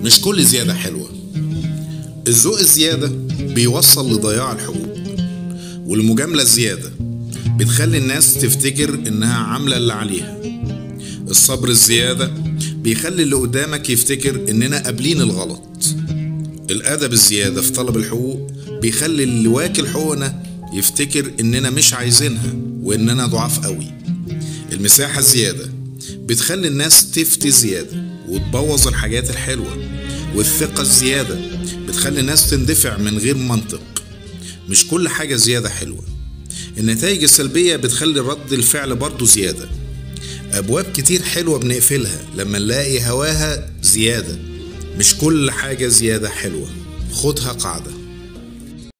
مش كل زيادة حلوة الذوق الزيادة بيوصل لضياع الحقوق والمجاملة الزيادة بتخلي الناس تفتكر إنها عاملة اللي عليها الصبر الزيادة بيخلي اللي قدامك يفتكر إننا قابلين الغلط الأدب الزيادة في طلب الحقوق بيخلي اللي واكل حقوقنا يفتكر إننا مش عايزينها وإننا ضعاف قوي المساحة الزيادة بتخلي الناس تفتي زيادة وتبوظ الحاجات الحلوة والثقة الزيادة بتخلي الناس تندفع من غير منطق مش كل حاجة زيادة حلوة النتائج السلبية بتخلي رد الفعل برضه زيادة أبواب كتير حلوة بنقفلها لما نلاقي هواها زيادة مش كل حاجة زيادة حلوة خدها قاعدة